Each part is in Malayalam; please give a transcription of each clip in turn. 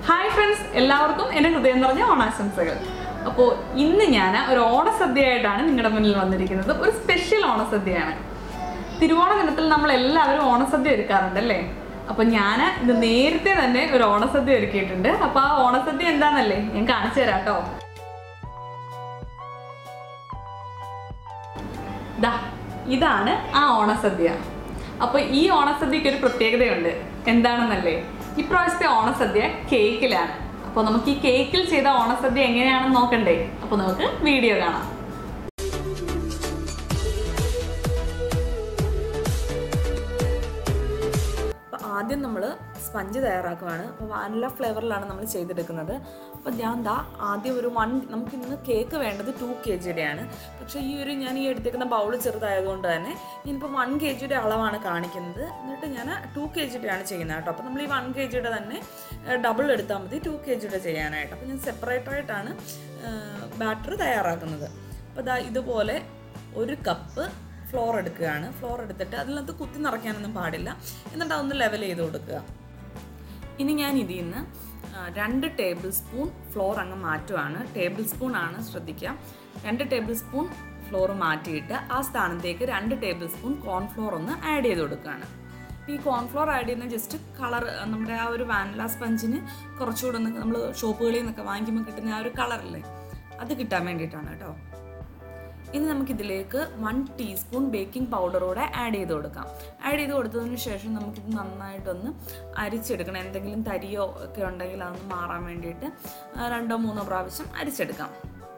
ഹായ് ഫ്രണ്ട്സ് എല്ലാവർക്കും എൻ്റെ ഹൃദയം നിറഞ്ഞ ഓണാശംസകൾ അപ്പോൾ ഇന്ന് ഞാൻ ഒരു ഓണസദ്യയായിട്ടാണ് നിങ്ങളുടെ മുന്നിൽ വന്നിരിക്കുന്നത് ഒരു സ്പെഷ്യൽ ഓണസദ്യയാണ് തിരുവോണ ദിനത്തിൽ നമ്മൾ എല്ലാവരും ഓണസദ്യ ഒരുക്കാറുണ്ട് അല്ലേ അപ്പോൾ ഞാൻ ഇത് നേരത്തെ തന്നെ ഒരു ഓണസദ്യ ഒരുക്കിയിട്ടുണ്ട് അപ്പോൾ ആ ഓണസദ്യ എന്താണെന്നല്ലേ ഞാൻ കാണിച്ചു തരാം കേട്ടോ ദാ ഇതാണ് ആ ഓണസദ്യ അപ്പോൾ ഈ ഓണസദ്യക്ക് ഒരു പ്രത്യേകതയുണ്ട് എന്താണെന്നല്ലേ ഇപ്രാവശ്യത്തെ ഓണസദ്യ കേക്കിലാണ് അപ്പോൾ നമുക്ക് ഈ കേക്കിൽ ചെയ്ത ഓണസദ്യ എങ്ങനെയാണെന്ന് നോക്കണ്ടേ അപ്പോൾ നമുക്ക് വീഡിയോ കാണാം അപ്പോൾ ആദ്യം നമ്മൾ സ്പഞ്ച് തയ്യാറാക്കുവാണ് അപ്പോൾ വാനില ഫ്ലേവറിലാണ് നമ്മൾ ചെയ്തെടുക്കുന്നത് അപ്പോൾ ഞാൻ ദാ ആദ്യം ഒരു വൺ നമുക്ക് ഇന്ന് കേക്ക് വേണ്ടത് ടു കെ ജിയുടെയാണ് പക്ഷേ ഈ ഒരു ഞാൻ ഈ എടുത്തേക്കുന്ന ബൗൾ ചെറുതായതുകൊണ്ട് തന്നെ ഞാനിപ്പോൾ വൺ കെ ജിയുടെ അളവാണ് കാണിക്കുന്നത് എന്നിട്ട് ഞാൻ ടു കെ ജിയുടെയാണ് ചെയ്യുന്നത് കേട്ടോ അപ്പോൾ നമ്മൾ ഈ വൺ കെ ജിയുടെ തന്നെ ഡബിൾ എടുത്താൽ മതി ടു കെ ജിയുടെ ചെയ്യാനായിട്ട് അപ്പോൾ ഞാൻ സെപ്പറേറ്റ് ആയിട്ടാണ് ബാറ്റർ തയ്യാറാക്കുന്നത് അപ്പോൾ ദാ ഇതുപോലെ ഒരു കപ്പ് ഫ്ലോർ എടുക്കുകയാണ് ഫ്ലോർ എടുത്തിട്ട് അതിനകത്ത് കുത്തി നിറയ്ക്കാനൊന്നും പാടില്ല എന്നിട്ട് അതൊന്ന് ലെവൽ ചെയ്ത് കൊടുക്കുക ഇനി ഞാൻ ഇതിൽ നിന്ന് ആ, രണ്ട് ടേബിൾ സ്പൂൺ ഫ്ലോർ അങ്ങ് മാറ്റുവാണ് ടേബിൾ സ്പൂൺ ആണ് ശ്രദ്ധിക്കുക രണ്ട് ടേബിൾ സ്പൂൺ ഫ്ലോർ മാറ്റിയിട്ട് ആ സ്ഥാനത്തേക്ക് രണ്ട് ടേബിൾ സ്പൂൺ കോൺഫ്ലോർ ഒന്ന് ആഡ് ചെയ്ത് കൊടുക്കുകയാണ് ഈ കോൺഫ്ലോർ ആഡ് ചെയ്യുന്ന ജസ്റ്റ് കളർ നമ്മുടെ ആ ഒരു വാനില സ്പഞ്ചിന് കുറച്ചുകൂടെ ഒന്ന് നമ്മൾ ഷോപ്പുകളിൽ നിന്നൊക്കെ വാങ്ങിക്കുമ്പോൾ കിട്ടുന്ന ആ ഒരു കളറില്ലേ അത് കിട്ടാൻ വേണ്ടിയിട്ടാണ് കേട്ടോ ഇനി നമുക്കിതിലേക്ക് വൺ ടീസ്പൂൺ ബേക്കിംഗ് പൗഡറൂടെ ആഡ് ചെയ്ത് കൊടുക്കാം ആഡ് ചെയ്ത് കൊടുത്തതിന് ശേഷം നമുക്കിത് നന്നായിട്ടൊന്ന് അരിച്ചെടുക്കണം എന്തെങ്കിലും തരിയോ ഒക്കെ ഉണ്ടെങ്കിൽ അതൊന്ന് മാറാൻ വേണ്ടിയിട്ട് ആ, രണ്ടോ മൂന്നോ പ്രാവശ്യം അരിച്ചെടുക്കാം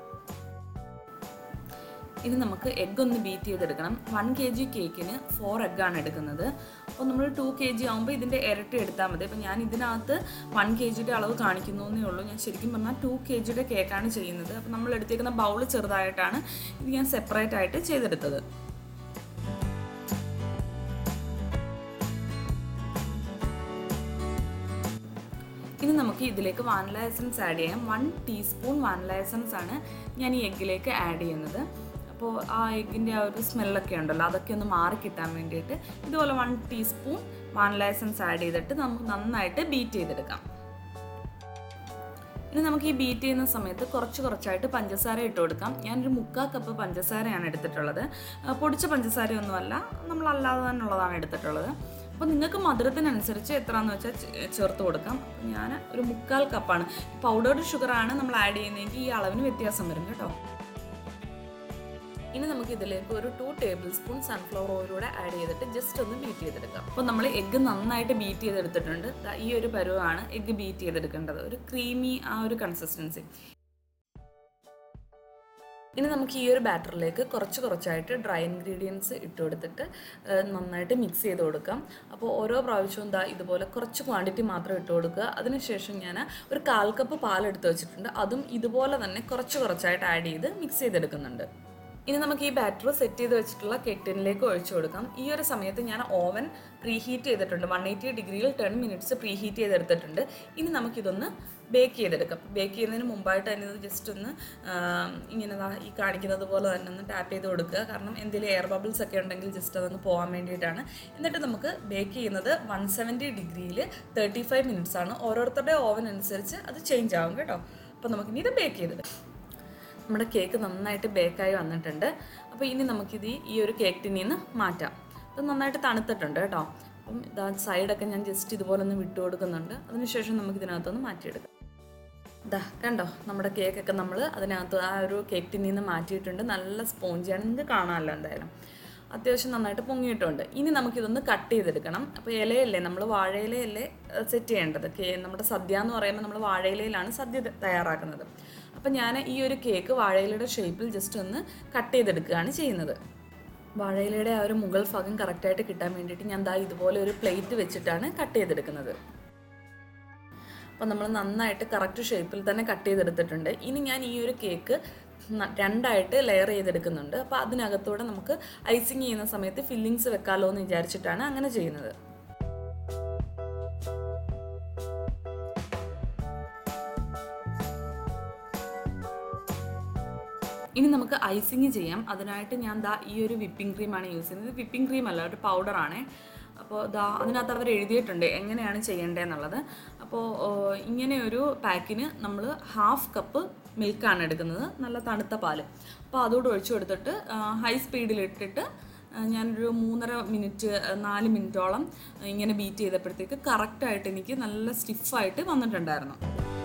ഇനി നമുക്ക് എഗ്ഗ് ഒന്ന് ബീറ്റ് ചെയ്തെടുക്കണം വൺ കെ ജി കേക്കിന് ഫോർ എഗ്ഗാണ് എടുക്കുന്നത് അപ്പോൾ നമ്മൾ ടു കെ ജി ആകുമ്പോൾ ഇതിൻ്റെ ഇരട്ടി എടുത്താൽ മതി അപ്പോൾ ഞാൻ ഇതിനകത്ത് വൺ കെ ജിയുടെ അളവ് കാണിക്കുന്നു എന്നേ ഉള്ളൂ ഞാൻ ശരിക്കും പറഞ്ഞാൽ ടു കെ ജിയുടെ കേക്കാണ് ചെയ്യുന്നത് അപ്പോൾ നമ്മൾ എടുത്തേക്കുന്ന ബൗൾ ചെറുതായിട്ടാണ് ഇത് ഞാൻ സെപ്പറേറ്റ് ആയിട്ട് ചെയ്തെടുത്തത് ഇനി നമുക്ക് ഇതിലേക്ക് വാനില എസൻസ് ആഡ് ചെയ്യാം വൺ ടീസ്പൂൺ വാനില എസൻസ് ആണ് ഞാൻ ഈ എഗ്ഗിലേക്ക് ആഡ് ചെയ്യുന്നത് അപ്പോൾ ആ എഗ്ഗിൻ്റെ ആ ഒരു സ്മെല്ലൊക്കെ ഉണ്ടല്ലോ അതൊക്കെ ഒന്ന് മാറി കിട്ടാൻ വേണ്ടിയിട്ട് ഇതുപോലെ one teaspoon vanilla essence add ചെയ്തിട്ട് നമുക്ക് നന്നായിട്ട് ബീറ്റ് ചെയ്തെടുക്കാം ഇനി നമുക്ക് ഈ ബീറ്റ് ചെയ്യുന്ന സമയത്ത് കുറച്ച് കുറച്ചായിട്ട് പഞ്ചസാര ഇട്ട് കൊടുക്കാം ഞാനൊരു മുക്കാൽ കപ്പ് പഞ്ചസാരയാണ് എടുത്തിട്ടുള്ളത് ആ, പൊടിച്ച പഞ്ചസാരയൊന്നുമല്ല നമ്മളല്ലാതെ തന്നെ ഉള്ളതാണ് എടുത്തിട്ടുള്ളത് അപ്പോൾ നിങ്ങൾക്ക് മധുരത്തിനനുസരിച്ച് എത്രയാണെന്ന് വെച്ചാൽ ചേ- ചേർത്ത് കൊടുക്കാം ഞാൻ ഒരു മുക്കാൽ കപ്പാണ് പൗഡേർഡ് ഷുഗറാണ് നമ്മൾ ആഡ് ചെയ്യുന്നതെങ്കിൽ ഈ അളവിന് വ്യത്യാസം വരും കേട്ടോ ഇനി നമുക്ക് ഇതിലേക്ക് ഒരു ടു ടേബിൾ സ്പൂൺ സൺഫ്ലവർ ഓയിലൂടെ ആഡ് ചെയ്തിട്ട് ജസ്റ്റ് ഒന്ന് ബീറ്റ് ചെയ്തെടുക്കാം അപ്പോൾ നമ്മൾ എഗ്ഗ് നന്നായിട്ട് ബീറ്റ് ചെയ്തെടുത്തിട്ടുണ്ട് ദാ ഈ ഒരു പരുവാണ് എഗ്ഗ് ബീറ്റ് ചെയ്തെടുക്കേണ്ടത് ഒരു ക്രീമി ആ ഒരു കൺസിസ്റ്റൻസി ഇനി നമുക്ക് ഈ ഒരു ബാറ്ററിലേക്ക് കുറച്ച് കുറച്ചായിട്ട് ഡ്രൈ ഇൻഗ്രീഡിയൻസ് ഇട്ട് കൊടുത്തിട്ട് ഏഹ്, നന്നായിട്ട് മിക്സ് ചെയ്ത് കൊടുക്കാം അപ്പോൾ ഓരോ പ്രാവശ്യവും ദാ ഇതുപോലെ കുറച്ച് ക്വാണ്ടിറ്റി മാത്രം ഇട്ട് കൊടുക്കുക അതിനുശേഷം ഞാൻ ഒരു കാൽ കപ്പ് പാലെടുത്ത് വെച്ചിട്ടുണ്ട് അതും ഇതുപോലെ തന്നെ കുറച്ച് കുറച്ചായിട്ട് ആഡ് ചെയ്ത് മിക്സ് ചെയ്തെടുക്കുന്നുണ്ട് ഇനി നമുക്ക് ഈ ബാറ്റർ സെറ്റ് ചെയ്ത് വെച്ചിട്ടുള്ള കേക്ക് ടിന്നിലേക്ക് ഒഴിച്ചു കൊടുക്കാം ഈ ഒരു സമയത്ത് ഞാൻ ഓവൻ പ്രീ ഹീറ്റ് ചെയ്തിട്ടുണ്ട് വൺ എയ്റ്റി ഡിഗ്രിയിൽ ടെൻ മിനിറ്റ്സ് പ്രീ ഹീറ്റ് ചെയ്തെടുത്തിട്ടുണ്ട് ഇനി നമുക്കിതൊന്ന് ബേക്ക് ചെയ്തെടുക്കാം ബേക്ക് ചെയ്യുന്നതിന് മുമ്പായിട്ട് തന്നെ ഇത് ജസ്റ്റ് ഒന്ന് ആ, ഇങ്ങനെ ദാ ഈ കാണിക്കുന്നത് പോലെ തന്നെ ഒന്ന് ടാപ്പ് ചെയ്ത് കൊടുക്കുക കാരണം എന്തെങ്കിലും എയർ ബബിൾസ് ഒക്കെ ഉണ്ടെങ്കിൽ ജസ്റ്റ് അതൊന്ന് പോകാൻ വേണ്ടിയിട്ടാണ് എന്നിട്ട് നമുക്ക് ബേക്ക് ചെയ്യുന്നത് വൺ സെവൻറ്റി ഡിഗ്രിയിൽ തേർട്ടി ഫൈവ് മിനിറ്റ്സ് ആണ് ഓരോരുത്തരുടെ ഓവൻ അനുസരിച്ച് അത് ചേഞ്ച് ആവും കേട്ടോ അപ്പോൾ നമുക്കിനി ഇത് ബേക്ക് ചെയ്തെടുക്കാം നമ്മുടെ കേക്ക് നന്നായിട്ട് ബേക്കായി വന്നിട്ടുണ്ട് അപ്പോൾ ഇനി നമുക്കിത് ഈ- ഈ ഒരു കേക്ക് ടിന്നിൽ നിന്ന് മാറ്റാം ഇത് നന്നായിട്ട് തണുത്തിട്ടുണ്ട് കേട്ടോ അപ്പം ഇതാ സൈഡൊക്കെ ഞാൻ ജസ്റ്റ് ഇതുപോലെ ഒന്ന് വിട്ടു കൊടുക്കുന്നുണ്ട് അതിനുശേഷം നമുക്ക് ഇതിനകത്തൊന്ന് മാറ്റിയെടുക്കാം ദാ കണ്ടോ നമ്മുടെ കേക്കൊക്കെ നമ്മൾ അതിനകത്ത് ആ ഒരു കേക്ക് ടിന്നിൽ നിന്ന് മാറ്റിയിട്ടുണ്ട് നല്ല സ്പോഞ്ചാണ് നിങ്ങൾക്ക് കാണാമല്ലോ എന്തായാലും അത്യാവശ്യം നന്നായിട്ട് പൊങ്ങിയിട്ടുണ്ട് ഇനി നമുക്കിതൊന്ന് കട്ട് ചെയ്തെടുക്കണം അപ്പോൾ ഇലയല്ലേ നമ്മൾ വാഴയിലയല്ലേ സെറ്റ് ചെയ്യേണ്ടത് കേ നമ്മുടെ സദ്യ എന്ന് പറയുമ്പോൾ നമ്മൾ വാഴയിലയിലാണ് സദ്യ ത- തയ്യാറാക്കുന്നത് അപ്പോൾ ഞാൻ ഈ ഒരു കേക്ക് വാഴയിലയുടെ ഷേപ്പിൽ ജസ്റ്റ് ഒന്ന് കട്ട് ചെയ്തെടുക്കുകയാണ് ചെയ്യുന്നത് വാഴയിലയുടെ ആ ഒരു മുകൾ ഭാഗം കറക്റ്റായിട്ട് കിട്ടാൻ വേണ്ടിയിട്ട് ഞാൻ ദാ ഇതുപോലെ ഒരു പ്ലേറ്റ് വെച്ചിട്ടാണ് കട്ട് ചെയ്തെടുക്കുന്നത് അപ്പോൾ നമ്മൾ നന്നായിട്ട് കറക്റ്റ് ഷേപ്പിൽ തന്നെ കട്ട് ചെയ്തെടുത്തിട്ടുണ്ട് ഇനി ഞാൻ ഈ ഒരു കേക്ക് ന- രണ്ടായിട്ട് ലെയർ ചെയ്തെടുക്കുന്നുണ്ട് അപ്പോൾ അതിനകത്തൂടെ നമുക്ക് ഐസിങ് ചെയ്യുന്ന സമയത്ത് ഫില്ലിങ്സ് വെക്കാമല്ലോ എന്ന് വിചാരിച്ചിട്ടാണ് അങ്ങനെ ചെയ്യുന്നത് ഇനി നമുക്ക് ഐസിങ് ചെയ്യാം അതിനായിട്ട് ഞാൻ ദാ ഈ ഒരു വിപ്പിംഗ് ക്രീമാണ് യൂസ് ചെയ്യുന്നത് വിപ്പിംഗ് ക്രീം അല്ല ഒരു പൗഡറാണ് അപ്പോൾ ദാ അതിനകത്ത് അവർ എഴുതിയിട്ടുണ്ട് എങ്ങനെയാണ് ചെയ്യേണ്ടതെന്നുള്ളത് അപ്പോൾ അപ്പോൾ ഇങ്ങനെ ഒരു പാക്കിന് നമ്മൾ ഹാഫ് കപ്പ് മിൽക്കാണ് എടുക്കുന്നത് നല്ല തണുത്ത പാല് അപ്പോൾ അതോട് ഒഴിച്ചു കൊടുത്തിട്ട് ഹൈ സ്പീഡിലിട്ടിട്ട് ഞാനൊരു മൂന്നര മിനിറ്റ് നാല് മിനിറ്റോളം ഇങ്ങനെ ബീറ്റ് ചെയ്തപ്പോഴത്തേക്ക് കറക്റ്റായിട്ട് എനിക്ക് നല്ല സ്റ്റിഫായിട്ട് വന്നിട്ടുണ്ടായിരുന്നു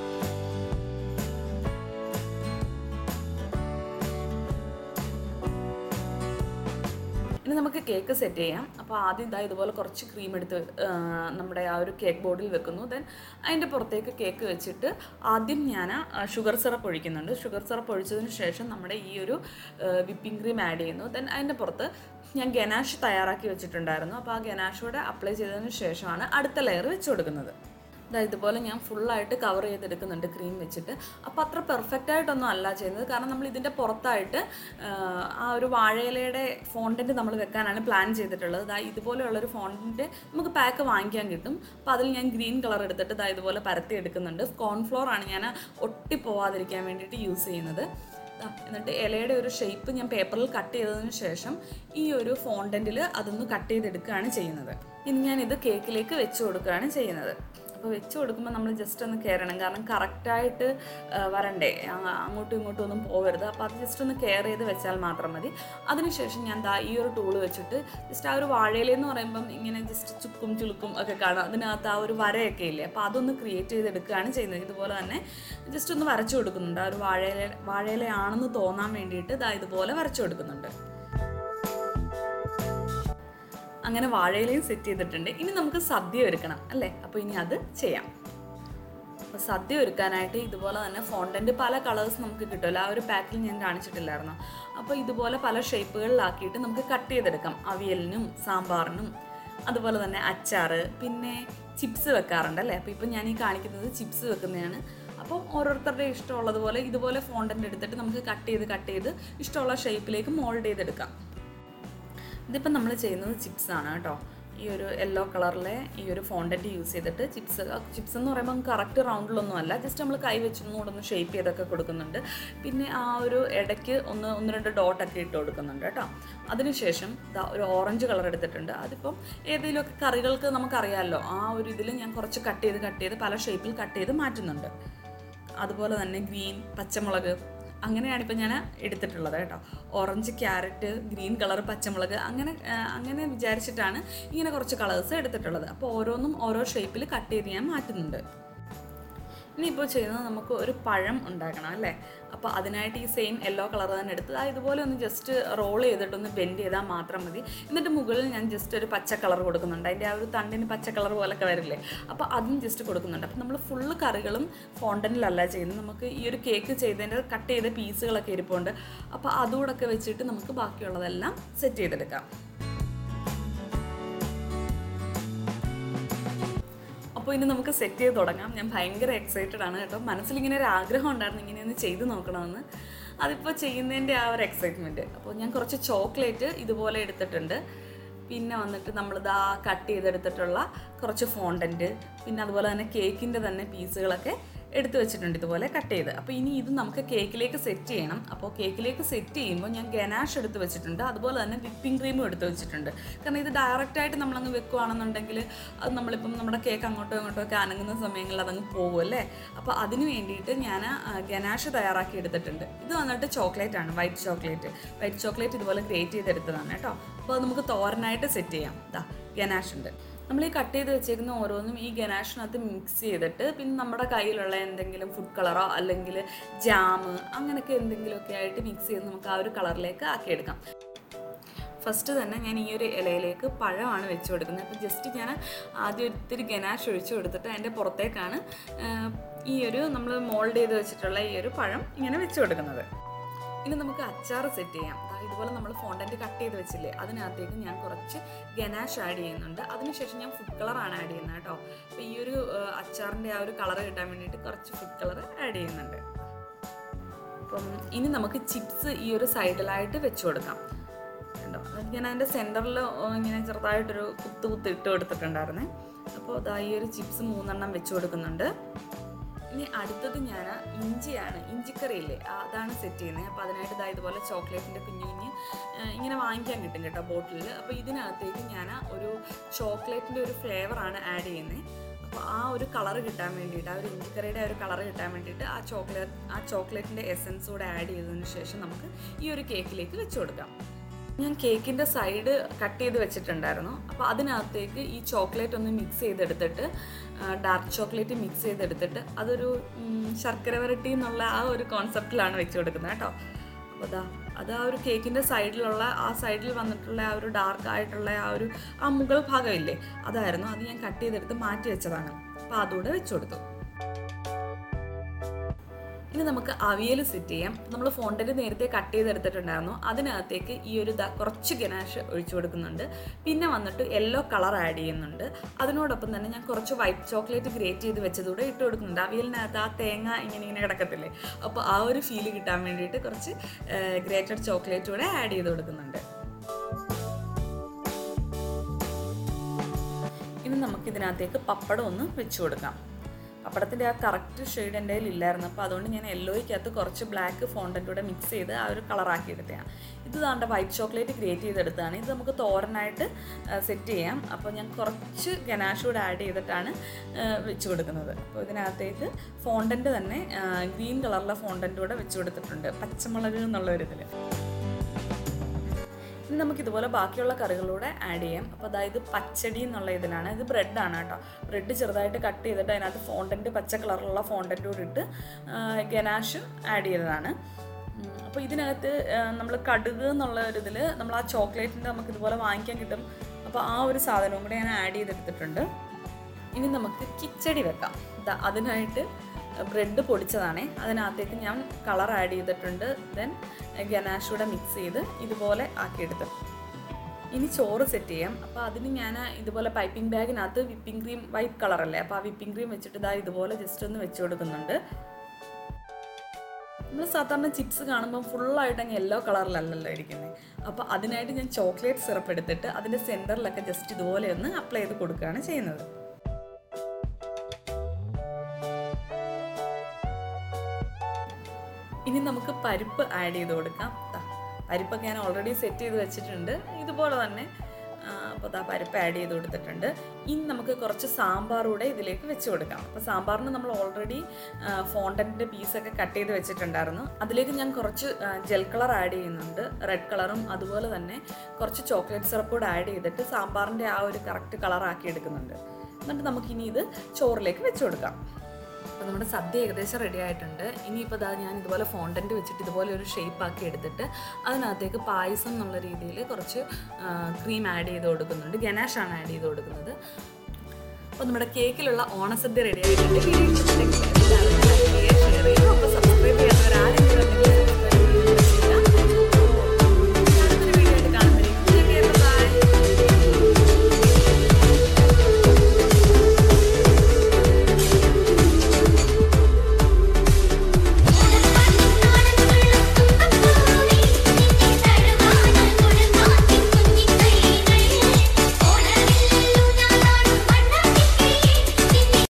ഇനി നമുക്ക് കേക്ക് സെറ്റ് ചെയ്യാം അപ്പോൾ ആദ്യം ഇതാ ഇതുപോലെ കുറച്ച് ക്രീം എടുത്ത് ആ, നമ്മുടെ ആ ഒരു കേക്ക് ബോർഡിൽ വെക്കുന്നു ദെൻ അതിൻ്റെ പുറത്തേക്ക് കേക്ക് വെച്ചിട്ട് ആദ്യം ഞാൻ ഷുഗർ സിറപ്പ് ഒഴിക്കുന്നുണ്ട് ഷുഗർ സിറപ്പ് ഒഴിച്ചതിന് ശേഷം നമ്മുടെ ഈ ഒരു വിപ്പിംഗ് ക്രീം ആഡ് ചെയ്യുന്നു ദെൻ അതിൻ്റെ പുറത്ത് ഞാൻ ഗനാഷ് തയ്യാറാക്കി വെച്ചിട്ടുണ്ടായിരുന്നു അപ്പോൾ ആ ഗനാഷോടെ അപ്ലൈ ചെയ്തതിന് ശേഷമാണ് അടുത്ത ലെയർ വെച്ച് കൊടുക്കുന്നത് ഇതാ ഇതുപോലെ ഞാൻ ഫുള്ളായിട്ട് കവർ ചെയ്തെടുക്കുന്നുണ്ട് ക്രീം വെച്ചിട്ട് അപ്പോൾ അത്ര പെർഫെക്റ്റ് ആയിട്ടൊന്നും അല്ല ചെയ്യുന്നത് കാരണം നമ്മൾ ഇതിൻ്റെ പുറത്തായിട്ട് ആ, ആ ഒരു വാഴയിലയുടെ ഫോണ്ടൻറ്റ് നമ്മൾ വെക്കാനാണ് പ്ലാൻ ചെയ്തിട്ടുള്ളത് ഇതാ ഇതുപോലെയുള്ളൊരു ഫോണ്ടൻറ്റ് നമുക്ക് പാക്ക് വാങ്ങിക്കാൻ കിട്ടും അപ്പോൾ അതിൽ ഞാൻ ഗ്രീൻ കളർ എടുത്തിട്ട് ഇതാ ഇതുപോലെ പരത്തി എടുക്കുന്നുണ്ട് കോൺഫ്ലോർ ആണ് ഞാൻ ഒട്ടിപ്പോവാതിരിക്കാൻ വേണ്ടിയിട്ട് യൂസ് ചെയ്യുന്നത് ദാ, എന്നിട്ട് ഇലയുടെ ഒരു ഷേപ്പ് ഞാൻ പേപ്പറിൽ കട്ട് ചെയ്തതിന് ശേഷം ഈ ഒരു ഫോണ്ടൻറ്റിൽ അതൊന്ന് കട്ട് ചെയ്തെടുക്കുകയാണ് ചെയ്യുന്നത് ഇനി ഞാൻ ഇത് കേക്കിലേക്ക് വെച്ച് കൊടുക്കുകയാണ് ചെയ്യുന്നത് അപ്പോൾ വെച്ച് കൊടുക്കുമ്പോൾ നമ്മൾ ജസ്റ്റ് ഒന്ന് കയറണം കാരണം കറക്റ്റായിട്ട് വരണ്ടേ ആ- അങ്ങോട്ടും ഇങ്ങോട്ടും ഒന്നും പോകരുത് അപ്പോൾ അത് ജസ്റ്റ് ഒന്ന് കെയർ ചെയ്ത് വെച്ചാൽ മാത്രം മതി അതിനുശേഷം ഞാൻ ദാ ഈ ഒരു ടൂള് വെച്ചിട്ട് ജസ്റ്റ് ആ ഒരു വാഴയിലെന്ന് പറയുമ്പം ഇങ്ങനെ ജസ്റ്റ് ചുക്കും ചുളുക്കും ഒക്കെ കാണാം അതിനകത്ത് ആ ഒരു വരയൊക്കെ ഇല്ലേ അപ്പോൾ അതൊന്ന് ക്രിയേറ്റ് ചെയ്തെടുക്കുകയാണ് ചെയ്യുന്നത് ഇതുപോലെ തന്നെ ജസ്റ്റ് ഒന്ന് വരച്ചു കൊടുക്കുന്നുണ്ട് ആ ഒരു വാഴയില വാഴയിലയാണെന്ന് തോന്നാൻ വേണ്ടിയിട്ട് ദാ ഇതുപോലെ വരച്ചു കൊടുക്കുന്നുണ്ട് അങ്ങനെ വാഴയിലയും സെറ്റ് ചെയ്തിട്ടുണ്ട് ഇനി നമുക്ക് സദ്യ ഒരുക്കണം അല്ലേ അപ്പോൾ ഇനി അത് ചെയ്യാം അപ്പോൾ സദ്യ ഒരുക്കാനായിട്ട് ഇതുപോലെ തന്നെ ഫോണ്ടൻറ്റ് പല കളേഴ്സ് നമുക്ക് കിട്ടുമല്ലോ ആ ഒരു പാക്കിൽ ഞാൻ കാണിച്ചിട്ടില്ലായിരുന്നു അപ്പോൾ ഇതുപോലെ പല ഷേപ്പുകളിലാക്കിയിട്ട് നമുക്ക് കട്ട് ചെയ്തെടുക്കാം അവിയലിനും സാമ്പാറിനും അതുപോലെ തന്നെ അച്ചാറ് പിന്നെ ചിപ്സ് വെക്കാറുണ്ട് അല്ലേ അപ്പോൾ ഇപ്പം ഞാൻ ഈ കാണിക്കുന്നത് ചിപ്സ് വെക്കുന്നതാണ് അപ്പോൾ ഓരോരുത്തരുടെ ഇഷ്ടമുള്ളതുപോലെ ഇതുപോലെ ഫോണ്ടൻ്റ് എടുത്തിട്ട് നമുക്ക് കട്ട് ചെയ്ത് കട്ട് ചെയ്ത് ഇഷ്ടമുള്ള ഷേപ്പിലേക്ക് മോൾഡ് ചെയ്തെടുക്കാം ഇതിപ്പം നമ്മൾ ചെയ്യുന്നത് ചിപ്സ് ആണ് കേട്ടോ ഈ ഒരു യെല്ലോ കളറിലെ ഈ ഒരു ഫോണ്ടൻറ്റ് യൂസ് ചെയ്തിട്ട് ചിപ്സ് ചിപ്സ് എന്ന് പറയുമ്പോൾ കറക്റ്റ് റൗണ്ടിലൊന്നും അല്ല ജസ്റ്റ് നമ്മൾ കൈ വെച്ചൊന്നും കൂടെ ഒന്ന് ഷേപ്പ് ചെയ്തൊക്കെ കൊടുക്കുന്നുണ്ട് പിന്നെ ആ ഒരു ഇടയ്ക്ക് ഒന്ന് ഒന്ന് രണ്ട് ഡോട്ടൊക്കെ ഇട്ട് കൊടുക്കുന്നുണ്ട് കേട്ടോ അതിനുശേഷം ദാ ഒരു ഓറഞ്ച് കളർ എടുത്തിട്ടുണ്ട് അതിപ്പം ഏതെങ്കിലുമൊക്കെ കറികൾക്ക് നമുക്കറിയാമല്ലോ ആ ഒരു ഇതിൽ ഞാൻ കുറച്ച് കട്ട് ചെയ്ത് കട്ട് ചെയ്ത് പല ഷേപ്പിൽ കട്ട് ചെയ്ത് മാറ്റുന്നുണ്ട് അതുപോലെ തന്നെ ഗ്രീൻ പച്ചമുളക് അങ്ങനെയാണ് ഇപ്പം ഞാൻ എടുത്തിട്ടുള്ളത് കേട്ടോ ഓറഞ്ച് ക്യാരറ്റ് ഗ്രീൻ കളർ പച്ചമുളക് അങ്ങനെ ആ, അങ്ങനെ വിചാരിച്ചിട്ടാണ് ഇങ്ങനെ കുറച്ച് കളേഴ്സ് എടുത്തിട്ടുള്ളത് അപ്പോൾ ഓരോന്നും ഓരോ ഷേപ്പിൽ കട്ട് ചെയ്ത് ഞാൻ മാറ്റുന്നുണ്ട് ഇനിയിപ്പോൾ ചെയ്യുന്നത് നമുക്ക് ഒരു പഴം ഉണ്ടാക്കണം അല്ലേ അപ്പോൾ അതിനായിട്ട് ഈ സെയിം യെല്ലോ കളർ തന്നെ എടുത്ത് ആ ഇതുപോലെ ഒന്ന് ജസ്റ്റ് റോൾ ചെയ്തിട്ടൊന്ന് ബെൻഡ് ചെയ്താൽ മാത്രം മതി എന്നിട്ട് മുകളിൽ ഞാൻ ജസ്റ്റ് ഒരു പച്ച കളർ കൊടുക്കുന്നുണ്ട് അതിൻ്റെ ആ ഒരു തണ്ടിന് പച്ച കളർ പോലൊക്കെ വരില്ലേ അപ്പോൾ അതും ജസ്റ്റ് കൊടുക്കുന്നുണ്ട് അപ്പോൾ നമ്മൾ ഫുള്ള് കറികളും ഫോണ്ടനിലല്ല ചെയ്യുന്നത് നമുക്ക് ഈ ഒരു കേക്ക് ചെയ്തതിൻ്റെ കട്ട് ചെയ്ത പീസുകളൊക്കെ ഇരിപ്പുണ്ട് അപ്പോൾ അതുകൂടൊക്കെ വെച്ചിട്ട് നമുക്ക് ബാക്കിയുള്ളതെല്ലാം സെറ്റ് ചെയ്തെടുക്കാം അപ്പോൾ ഇനി നമുക്ക് സെറ്റ് ചെയ്ത് തുടങ്ങാം ഞാൻ ഭയങ്കര എക്സൈറ്റഡ് ആണ് കേട്ടോ മനസ്സിലിങ്ങനെ ഒരു ആഗ്രഹം ഉണ്ടായിരുന്നു ഇങ്ങനെ ഒന്ന് ചെയ്ത് നോക്കണമെന്ന് അതിപ്പോൾ ചെയ്യുന്നതിൻ്റെ ആ ഒരു എക്സൈറ്റ്മെൻറ്റ് അപ്പോൾ ഞാൻ കുറച്ച് ചോക്ലേറ്റ് ഇതുപോലെ എടുത്തിട്ടുണ്ട് പിന്നെ വന്നിട്ട് നമ്മളിതാ കട്ട് ചെയ്തെടുത്തിട്ടുള്ള കുറച്ച് ഫോണ്ടൻറ്റ് പിന്നെ അതുപോലെ തന്നെ കേക്കിൻ്റെ തന്നെ പീസുകളൊക്കെ എടുത്തു വെച്ചിട്ടുണ്ട് ഇതുപോലെ കട്ട് ചെയ്ത് അപ്പോൾ ഇനി ഇത് നമുക്ക് കേക്കിലേക്ക് സെറ്റ് ചെയ്യണം അപ്പോൾ കേക്കിലേക്ക് സെറ്റ് ചെയ്യുമ്പോൾ ഞാൻ ഗനാഷ് എടുത്ത് വെച്ചിട്ടുണ്ട് അതുപോലെ തന്നെ വിപ്പിംഗ് ക്രീമും എടുത്ത് വെച്ചിട്ടുണ്ട് കാരണം ഇത് ഡയറക്റ്റായിട്ട് നമ്മളങ്ങ് വെക്കുകയാണെന്നുണ്ടെങ്കിൽ അത് നമ്മളിപ്പം നമ്മുടെ കേക്ക് അങ്ങോട്ടോ ഇങ്ങോട്ടോ ഒക്കെ അനങ്ങുന്ന സമയങ്ങളിൽ അതങ്ങ് പോകും അല്ലേ അപ്പോൾ അതിന് വേണ്ടിയിട്ട് ഞാൻ ഗനാഷ് തയ്യാറാക്കി എടുത്തിട്ടുണ്ട് ഇത് വന്നിട്ട് ചോക്ലേറ്റ് ആണ് വൈറ്റ് ചോക്ലേറ്റ് വൈറ്റ് ചോക്ലേറ്റ് ഇതുപോലെ ഗ്രേറ്റ് ചെയ്തെടുത്തതാണ് കേട്ടോ അപ്പോൾ അത് നമുക്ക് തോരനായിട്ട് സെറ്റ് ചെയ്യാം ഇതാ ഗനാഷ് ഉണ്ട് നമ്മൾ ഈ കട്ട് ചെയ്ത് വെച്ചേക്കുന്ന ഓരോന്നും ഈ ഗനാഷിനകത്ത് മിക്സ് ചെയ്തിട്ട് പിന്നെ നമ്മുടെ കയ്യിലുള്ള എന്തെങ്കിലും ഫുഡ് കളറോ അല്ലെങ്കിൽ ജാമ് അങ്ങനെയൊക്കെ എന്തെങ്കിലുമൊക്കെ ആയിട്ട് മിക്സ് ചെയ്ത് നമുക്ക് ആ ഒരു കളറിലേക്ക് ആക്കിയെടുക്കാം ഫസ്റ്റ് തന്നെ ഞാൻ ഈ ഒരു ഇലയിലേക്ക് പഴമാണ് വെച്ച് കൊടുക്കുന്നത് അപ്പോൾ ജസ്റ്റ് ഞാൻ ആദ്യം ഒത്തിരി ഗനാഷ് ഒഴിച്ചു കൊടുത്തിട്ട് അതിൻ്റെ പുറത്തേക്കാണ് ആ, ഈ ഒരു നമ്മൾ മോൾഡ് ചെയ്ത് വെച്ചിട്ടുള്ള ഈ ഒരു പഴം ഇങ്ങനെ വെച്ച് കൊടുക്കുന്നത് ഇനി നമുക്ക് അച്ചാർ സെറ്റ് ചെയ്യാം ദാ ഇതുപോലെ നമ്മൾ ഫോണ്ടൻറ്റ് കട്ട് ചെയ്ത് വെച്ചില്ലേ അതിനകത്തേക്ക് ഞാൻ കുറച്ച് ഗനാഷ് ആഡ് ചെയ്യുന്നുണ്ട് അതിനുശേഷം ഞാൻ ഫുഡ് കളറാണ് ആഡ് ചെയ്യുന്നത് കേട്ടോ അപ്പോൾ ഈ ഒരു ആ, അച്ചാറിൻ്റെ ആ ഒരു കളർ കിട്ടാൻ വേണ്ടിയിട്ട് കുറച്ച് ഫുഡ് കളർ ആഡ് ചെയ്യുന്നുണ്ട് അപ്പം ഇനി നമുക്ക് ചിപ്സ് ഈ ഒരു സൈഡിലായിട്ട് വെച്ച് കൊടുക്കാം കണ്ടോ എന്നിട്ട് ഞാൻ അതിൻ്റെ സെൻറ്ററിൽ ഇങ്ങനെ ചെറുതായിട്ടൊരു കുത്ത് കുത്ത് ഇട്ട് കൊടുത്തിട്ടുണ്ടായിരുന്നേ അപ്പോൾ അതാ ഈ ഒരു ചിപ്സ് മൂന്നെണ്ണം വെച്ച് കൊടുക്കുന്നുണ്ട് ഇനി അടുത്തത് ഞാൻ ഇഞ്ചിയാണ് ഇഞ്ചിക്കറിയില്ലേ ആ, അതാണ് സെറ്റ് ചെയ്യുന്നത് അപ്പോൾ അതിനായിട്ട് ഇതാ ഇതുപോലെ ചോക്ലേറ്റിൻ്റെ കുഞ്ഞു കുഞ്ഞ് ആ, ഇങ്ങനെ വാങ്ങിക്കാൻ കിട്ടും കേട്ടോ ബോട്ടിലിൽ അപ്പോൾ ഇതിനകത്തേക്ക് ഞാൻ ഒരു ചോക്ലേറ്റിൻ്റെ ഒരു ഫ്ലേവറാണ് ആഡ് ചെയ്യുന്നത് അപ്പോൾ ആ ഒരു കളർ കിട്ടാൻ വേണ്ടിയിട്ട് ആ ഒരു ഇഞ്ചിക്കറിയുടെ ആ ഒരു കളർ കിട്ടാൻ വേണ്ടിയിട്ട് ആ ചോക്ലേറ്റ് ആ ചോക്ലേറ്റിൻ്റെ എസൻസ് കൂടെ ആഡ് ചെയ്തതിന് ശേഷം നമുക്ക് ഈ ഒരു കേക്കിലേക്ക് വെച്ച് കൊടുക്കാം ഞാൻ കേക്കിൻ്റെ സൈഡ് കട്ട് ചെയ്ത് വെച്ചിട്ടുണ്ടായിരുന്നു അപ്പോൾ അതിനകത്തേക്ക് ഈ ചോക്ലേറ്റ് ഒന്ന് മിക്സ് ചെയ്തെടുത്തിട്ട് ഡാർക്ക് ചോക്ലേറ്റ് മിക്സ് ചെയ്തെടുത്തിട്ട് അതൊരു ഉം, ശർക്കര വരട്ടി എന്നുള്ള ആ ഒരു കോൺസെപ്റ്റിലാണ് വെച്ച് കൊടുക്കുന്നത് കേട്ടോ അപ്പോൾ അതാ അത് ആ ഒരു കേക്കിൻ്റെ സൈഡിലുള്ള ആ സൈഡിൽ വന്നിട്ടുള്ള ആ ഒരു ഡാർക്ക് ആയിട്ടുള്ള ആ ഒരു ആ മുകൾ ഭാഗമില്ലേ അതായിരുന്നു അത് ഞാൻ കട്ട് ചെയ്തെടുത്ത് മാറ്റി വെച്ചതാണ് അപ്പോൾ അതുകൂടെ വെച്ച് കൊടുത്തു ഇനി നമുക്ക് അവിയൽ സെറ്റ് ചെയ്യാം നമ്മൾ ഫോണ്ടന്റ് നേരത്തെ കട്ട് ചെയ്തെടുത്തിട്ടുണ്ടായിരുന്നു അതിനകത്തേക്ക് ഈ ഒരു ദാ കുറച്ച് ഗനാഷ് ഒഴിച്ചു കൊടുക്കുന്നുണ്ട് പിന്നെ വന്നിട്ട് യെല്ലോ കളർ ആഡ് ചെയ്യുന്നുണ്ട് അതിനോടൊപ്പം തന്നെ ഞാൻ കുറച്ച് വൈറ്റ് ചോക്ലേറ്റ് ഗ്രേറ്റ് ചെയ്ത് വെച്ചതൂടെ ഇട്ട് കൊടുക്കുന്നുണ്ട് അവിയലിനകത്ത് ആ തേങ്ങ ഇങ്ങനെ ഇങ്ങനെ കിടക്കത്തില്ലേ അപ്പോൾ ആ ഒരു ഫീല് കിട്ടാൻ വേണ്ടിയിട്ട് കുറച്ച് ഗ്രേറ്റഡ് ചോക്ലേറ്റ് കൂടെ ആഡ് ചെയ്ത് കൊടുക്കുന്നുണ്ട് ഇനി നമുക്ക് ഇതിനകത്തേക്ക് പപ്പടം ഒന്ന് വെച്ച് കൊടുക്കാം പപ്പടത്തിൻ്റെ ആ കറക്റ്റ് ഷെയ്ഡ് എൻ്റെ കയ്യിൽ ഇല്ലായിരുന്നു അപ്പോൾ അതുകൊണ്ട് ഞാൻ യെല്ലോയ്ക്കകത്ത് കുറച്ച് ബ്ലാക്ക് ഫോണ്ടൻ്റ് കൂടെ മിക്സ് ചെയ്ത് ആ ഒരു കളറാക്കി എടുത്തതാണ് ഇത് താണ്ട വൈറ്റ് ചോക്ലേറ്റ് ഗ്രേറ്റ് ചെയ്തെടുത്തതാണ് ഇത് നമുക്ക് തോരനായിട്ട് സെറ്റ് ചെയ്യാം അപ്പോൾ ഞാൻ കുറച്ച് ഗനാഷ് കൂടെ ആഡ് ചെയ്തിട്ടാണ് ആ, വെച്ച് കൊടുക്കുന്നത് അപ്പോൾ ഇതിനകത്തേക്ക് ഫോണ്ടൻ്റ് തന്നെ ഗ്രീൻ കളറിലെ ഫോണ്ടൻ്റ് കൂടെ വെച്ച് കൊടുത്തിട്ടുണ്ട് പച്ചമുളക് എന്നുള്ള ഒരു ഇതിൽ ഇനി നമുക്ക് ഇതുപോലെ ബാക്കിയുള്ള കറികളൂടെ ആഡ് ചെയ്യാം അപ്പോൾ അതായത് പച്ചടി എന്നുള്ള ഇതിലാണ് ഇത് ബ്രെഡാണ് കേട്ടോ ബ്രെഡ് ചെറുതായിട്ട് കട്ട് ചെയ്തിട്ട് അതിനകത്ത് ഫോണ്ടൻറ്റ് പച്ച കളറിലുള്ള ഫോണ്ടൻറ്റ് കൂടി ഇട്ട് ഗനാഷ് ആഡ് ചെയ്തതാണ് അപ്പോൾ ഇതിനകത്ത് നമ്മൾ കടുക് എന്നുള്ള ഒരു ഇതിൽ നമ്മൾ ആ ചോക്ലേറ്റിൻ്റെ നമുക്ക് ഇതുപോലെ വാങ്ങിക്കാൻ കിട്ടും അപ്പോൾ ആ ഒരു സാധനവും കൂടെ ഞാൻ ആഡ് ചെയ്തെടുത്തിട്ടുണ്ട് ഇനി നമുക്ക് കിച്ചടി വെക്കാം ദാ അതിനായിട്ട് ബ്രെഡ് പൊടിച്ചതാണേ അതിനകത്തേക്ക് ഞാൻ കളർ ആഡ് ചെയ്തിട്ടുണ്ട് ദെൻ ഗനാഷൂടെ മിക്സ് ചെയ്ത് ഇതുപോലെ ആക്കിയെടുത്തു ഇനി ചോറ് സെറ്റ് ചെയ്യാം അപ്പോൾ അതിന് ഞാൻ ഇതുപോലെ പൈപ്പിംഗ് ബാഗിനകത്ത് വിപ്പിംഗ് ക്രീം വൈറ്റ് കളറല്ലേ അപ്പോൾ ആ വിപ്പിംഗ് ക്രീം വെച്ചിട്ട് ഇതാ ഇതുപോലെ ജസ്റ്റ് ഒന്ന് വെച്ച് കൊടുക്കുന്നുണ്ട് നമ്മൾ സാധാരണ ചിപ്സ് കാണുമ്പോൾ ഫുള്ളായിട്ട് അങ്ങ് യെല്ലോ കളറിലല്ലല്ലോ ഇരിക്കുന്നത് അപ്പോൾ അതിനായിട്ട് ഞാൻ ചോക്ലേറ്റ് സിറപ്പ് എടുത്തിട്ട് അതിൻ്റെ സെൻറ്ററിലൊക്കെ ജസ്റ്റ് ഇതുപോലെ ഒന്ന് അപ്ലൈ ചെയ്ത് കൊടുക്കുകയാണ് ചെയ്യുന്നത് ഇനി നമുക്ക് പരിപ്പ് ആഡ് ചെയ്ത് കൊടുക്കാം ദാ, പരിപ്പൊക്കെ ഞാൻ ഓൾറെഡി സെറ്റ് ചെയ്ത് വെച്ചിട്ടുണ്ട് ഇതുപോലെ തന്നെ അപ്പോൾ ദാ പരിപ്പ് ആഡ് ചെയ്ത് കൊടുത്തിട്ടുണ്ട് ഇനി നമുക്ക് കുറച്ച് സാമ്പാർ കൂടെ ഇതിലേക്ക് വെച്ച് കൊടുക്കാം അപ്പോൾ സാമ്പാറിന് നമ്മൾ ഓൾറെഡി ഫോണ്ടൻറ്റിൻ്റെ പീസൊക്കെ കട്ട് ചെയ്ത് വെച്ചിട്ടുണ്ടായിരുന്നു അതിലേക്ക് ഞാൻ കുറച്ച് ജെൽ കളർ ആഡ് ചെയ്യുന്നുണ്ട് റെഡ് കളറും അതുപോലെ തന്നെ കുറച്ച് ചോക്ലേറ്റ് സിറപ്പ് കൂടെ ആഡ് ചെയ്തിട്ട് സാമ്പാറിൻ്റെ ആ ഒരു കറക്റ്റ് കളർ ആക്കി എടുക്കുന്നുണ്ട് എന്നിട്ട് നമുക്കിനി ഇത് ചോറിലേക്ക് വെച്ച് കൊടുക്കാം അപ്പോൾ നമ്മുടെ സദ്യ ഏകദേശം റെഡി ആയിട്ടുണ്ട് ഇനിയിപ്പോൾ ഇതാ ഞാൻ ഇതുപോലെ ഫോണ്ടൻറ്റ് വെച്ചിട്ട് ഇതുപോലെ ഒരു ഷേപ്പ് ആക്കി എടുത്തിട്ട് അതിനകത്തേക്ക് പായസം എന്നുള്ള രീതിയിൽ കുറച്ച് ക്രീം ആഡ് ചെയ്ത് കൊടുക്കുന്നുണ്ട് ഗനാഷാണ് ആഡ് ചെയ്ത് കൊടുക്കുന്നത് അപ്പോൾ നമ്മുടെ കേക്കിലുള്ള ഓണസദ്യ റെഡി ആയിട്ടുണ്ട്